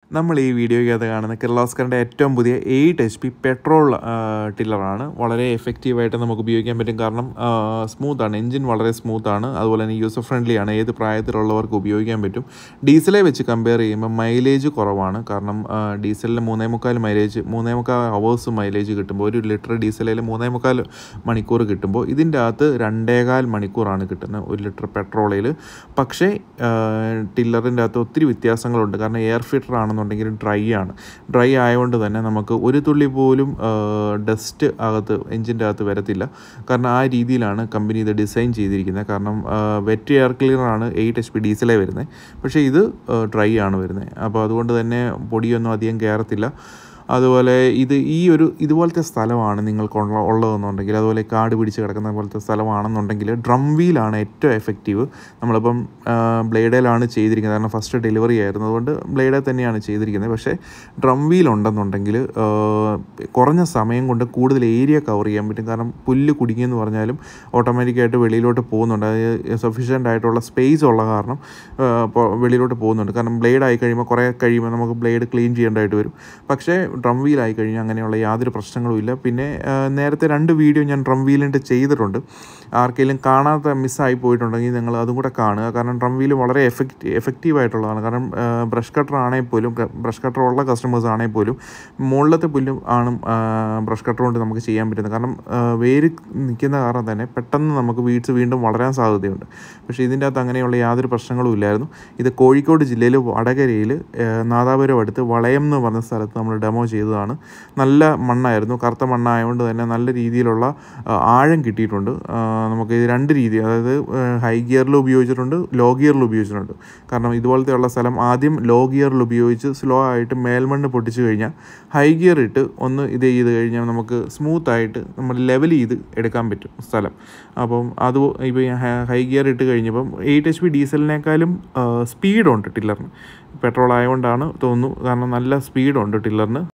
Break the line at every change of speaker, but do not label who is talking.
നമ്മൾ ഈ വീഡിയോയ്ക്കകത്ത് കാണുന്ന കിർലോസ്കറിൻ്റെ ഏറ്റവും പുതിയ എയ്റ്റ് എച്ച് പി പെട്രോൾ ടില്ലറാണ് വളരെ എഫക്റ്റീവായിട്ട് നമുക്ക് ഉപയോഗിക്കാൻ പറ്റും കാരണം സ്മൂത്താണ് എൻജിൻ വളരെ സ്മൂത്താണ് അതുപോലെ തന്നെ യൂസർ ഫ്രണ്ട്ലി ആണ് ഏത് പ്രായത്തിലുള്ളവർക്ക് ഉപയോഗിക്കാൻ പറ്റും ഡീസലെ വെച്ച് കമ്പയർ ചെയ്യുമ്പോൾ മൈലേജ് കുറവാണ് കാരണം ഡീസലിന് മൂന്നേ മുക്കാൽ മൈലേജ് മൂന്നേ മുക്കാൽ ഹവേഴ്സ് മൈലേജ് കിട്ടുമ്പോൾ ഒരു ലിറ്റർ ഡീസലിൽ മൂന്നേ മുക്കാൽ മണിക്കൂർ കിട്ടുമ്പോൾ ഇതിൻ്റെ അകത്ത് രണ്ടേകാൽ മണിക്കൂറാണ് കിട്ടുന്നത് ഒരു ലിറ്റർ പെട്രോളിൽ പക്ഷേ ടില്ലറിൻ്റെ അകത്ത് ഒത്തിരി വ്യത്യാസങ്ങളുണ്ട് കാരണം എയർ ഫിൽറ്റർ ആണെന്നുണ്ടെങ്കിൽ ഡ്രൈ ആണ് ഡ്രൈ ആയതുകൊണ്ട് തന്നെ നമുക്ക് ഒരു തുള്ളി പോലും ഡസ്റ്റ് അകത്ത് എഞ്ചിൻ്റെ അകത്ത് വരത്തില്ല കാരണം ആ രീതിയിലാണ് കമ്പനി ഇത് ഡിസൈൻ ചെയ്തിരിക്കുന്നത് കാരണം വെറ്റ് എയർ ക്ലീനർ ആണ് എയ്റ്റ് എച്ച് പി ഡീസലേ വരുന്നത് പക്ഷേ ഇത് ഡ്രൈ ആണ് വരുന്നത് അപ്പോൾ അതുകൊണ്ട് തന്നെ പൊടിയൊന്നും അധികം കയറത്തില്ല അതുപോലെ ഇത് ഈ ഒരു ഇതുപോലത്തെ സ്ഥലമാണ് നിങ്ങൾക്ക് ഉള്ളതെന്നുണ്ടെങ്കിൽ അതുപോലെ കാട് പിടിച്ച് കിടക്കുന്ന പോലത്തെ സ്ഥലമാണെന്നുണ്ടെങ്കിൽ ഡ്രം വീലാണ് ഏറ്റവും എഫക്റ്റീവ് നമ്മളിപ്പം ബ്ലേഡിലാണ് ചെയ്തിരിക്കുന്നത് കാരണം ഫസ്റ്റ് ഡെലിവറി ആയിരുന്നു അതുകൊണ്ട് ബ്ലേഡിൽ തന്നെയാണ് ചെയ്തിരിക്കുന്നത് പക്ഷേ ഡ്രം വീൽ ഉണ്ടെന്നുണ്ടെങ്കിൽ കുറഞ്ഞ സമയം കൊണ്ട് കൂടുതൽ ഏരിയ കവർ ചെയ്യാൻ പറ്റും കാരണം പുല്ല് കുടുങ്ങിയെന്ന് പറഞ്ഞാലും ഓട്ടോമാറ്റിക്കായിട്ട് വെളിയിലോട്ട് പോകുന്നുണ്ട് അത് സഫീഷ്യൻ്റ് ആയിട്ടുള്ള സ്പേസ് ഉള്ള കാരണം വെളിയിലോട്ട് പോകുന്നുണ്ട് കാരണം ബ്ലേഡ് ആയി കഴിയുമ്പോൾ കുറേ കഴിയുമ്പോൾ നമുക്ക് ബ്ലേഡ് ക്ലീൻ ചെയ്യേണ്ടതായിട്ട് വരും പക്ഷേ ഡ്രം വീലായി കഴിഞ്ഞാൽ അങ്ങനെയുള്ള യാതൊരു പ്രശ്നങ്ങളും ഇല്ല പിന്നെ നേരത്തെ രണ്ട് വീഡിയോ ഞാൻ ഡ്രം വീലിൻ്റെ ചെയ്തിട്ടുണ്ട് ആർക്കെങ്കിലും കാണാത്ത മിസ്സായി പോയിട്ടുണ്ടെങ്കിൽ നിങ്ങൾ അതും കൂടെ കാണുക കാരണം ഡ്രം വീൽ വളരെ എഫക്റ്റ് എഫക്റ്റീവ് ആയിട്ടുള്ളതാണ് കാരണം ബ്രഷ് കട്ടർ ആണെങ്കിൽ പോലും ബ്രഷ് കട്ടർ ഉള്ള കസ്റ്റമേഴ്സ് ആണെങ്കിൽ പോലും മുകളിലത്തെ പുല്ലും ആണ് ബ്രഷ് കട്ടർ കൊണ്ട് നമുക്ക് ചെയ്യാൻ പറ്റുന്നത് കാരണം വേര് നിൽക്കുന്ന കാരണം തന്നെ പെട്ടെന്ന് നമുക്ക് വീഡ്സ് വീണ്ടും വളരാൻ സാധ്യതയുണ്ട് പക്ഷേ ഇതിൻ്റെ അകത്ത് അങ്ങനെയുള്ള യാതൊരു പ്രശ്നങ്ങളും ഇല്ലായിരുന്നു ഇത് കോഴിക്കോട് ജില്ലയിൽ വടകരയിൽ നാദാപുരം അടുത്ത് വളയം എന്ന് പറഞ്ഞ സ്ഥലത്ത് നമ്മൾ ഡെമോ ചെയ്തതാണ് നല്ല മണ്ണായിരുന്നു കറുത്ത മണ്ണായതുകൊണ്ട് തന്നെ നല്ല രീതിയിലുള്ള ആഴം കിട്ടിയിട്ടുണ്ട് നമുക്ക് ഇത് രണ്ട് രീതി അതായത് ഹൈ ഗിയറിൽ ഉപയോഗിച്ചിട്ടുണ്ട് ലോ ഗിയറിൽ ഉപയോഗിച്ചിട്ടുണ്ട് കാരണം ഇതുപോലത്തെയുള്ള സ്ഥലം ആദ്യം ലോ ഗിയറിൽ ഉപയോഗിച്ച് സ്ലോ ആയിട്ട് മേൽമണ്ണ് പൊട്ടിച്ചു കഴിഞ്ഞാൽ ഹൈ ഗിയർ ഇട്ട് ഒന്ന് ഇത് ചെയ്ത് കഴിഞ്ഞാൽ നമുക്ക് സ്മൂത്തായിട്ട് നമ്മൾ ലെവൽ ചെയ്ത് എടുക്കാൻ പറ്റും സ്ഥലം അപ്പം അത് ഇപ്പോൾ ഹൈ ഗിയർ ഇട്ട് കഴിഞ്ഞപ്പം എയ്റ്റ് എച്ച് പി ഡീസലിനേക്കാളും സ്പീഡുണ്ട് ടില്ലറിന് പെട്രോൾ ആയതുകൊണ്ടാണ് തോന്നുന്നു കാരണം നല്ല സ്പീഡുണ്ട് ടില്ലറിന്